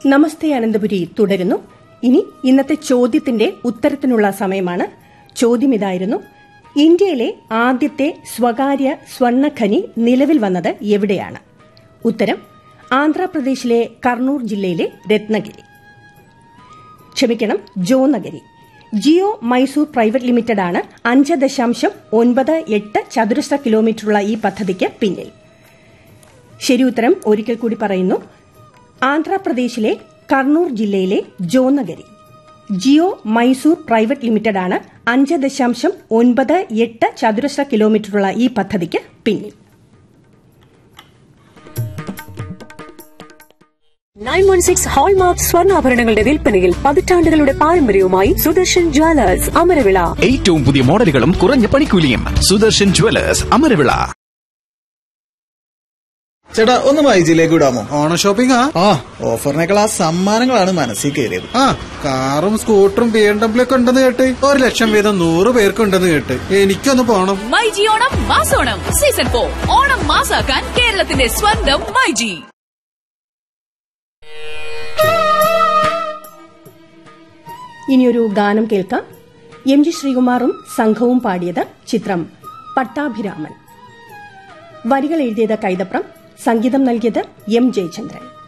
നമസ്തേ അനന്തപുരി തുടരുന്നു ഇനി ഇന്നത്തെ ചോദ്യത്തിന്റെ ഉത്തരത്തിനുള്ള സമയമാണ് ചോദ്യം ഇതായിരുന്നു ഇന്ത്യയിലെ ആദ്യത്തെ സ്വകാര്യ സ്വർണ്ണഖനി നിലവിൽ വന്നത് എവിടെയാണ് ഉത്തരം ആന്ധ്രാപ്രദേശിലെ കർണൂർ ജില്ലയിലെ രത്നഗിരി ക്ഷമിക്കണം Jonnagiri Geo Mysore private limited ആണ് അഞ്ച് ദശാംശം ഒൻപത് എട്ട് ചതുരശ്ര കിലോമീറ്ററുള്ള ഈ പദ്ധതിക്ക് പിന്നിൽ ശരി ഉത്തരം ഒരിക്കൽ കൂടി പറയുന്നു ആന്ധ്രാപ്രദേശിലെ കർണൂർ ജില്ലയിലെ Jonnagiri Geo Mysore private limited ആണ് അഞ്ച് ദശാംശം ഒൻപത് എട്ട് ചതുരശ്ര കിലോമീറ്ററുള്ള ഈ പദ്ധതിക്ക് പിന്നിൽ നയൻ വൺ സിക്സ് ഹോൾമാർക്ക് സ്വർണ്ണാഭരണങ്ങളുടെ വിൽപ്പനയിൽ പതിറ്റാണ്ടുകളുടെ പാരമ്പര്യവുമായി സുദർശൻ ജ്വല്ലേഴ്സ് അമരവിള ഏറ്റവും പുതിയ മോഡലുകളും കുറഞ്ഞ പണിക്കൂലിയും സുദർശൻ ജുവലേഴ്സ് അമരവിള ചേട്ടാ ഒന്ന് മൈജിയിലേക്ക് വിടാമോ ഓണം ഷോപ്പിംഗ് ആ ഓഫറിനേക്കാൾ ആ സമ്മാനങ്ങളാണ് മനസ്സിൽ കയറിയത് ആ കാറും സ്കൂട്ടറും ബി എം ഡബ്ല്യു ഒക്കെ ഉണ്ടെന്ന് കേട്ട് ഒരു ലക്ഷം വീതം നൂറ് പേർക്ക് ഉണ്ടെന്ന് കേട്ട് എനിക്കൊന്ന് പോണം മൈജി ഓണം മാസോണം സീസൺ ഫോർ ഓണം മാസാക്കാൻ കേരളത്തിന്റെ സ്വന്തം മൈജി ഇനിയൊരു ഗാനം കേൾക്കാം എം ജി ശ്രീകുമാറും സംഘവും പാടിയത് ചിത്രം പട്ടാഭിരാമൻ വരികൾ എഴുതിയത് കൈതപ്രം സംഗീതം നൽകിയത് എം ജയചന്ദ്രൻ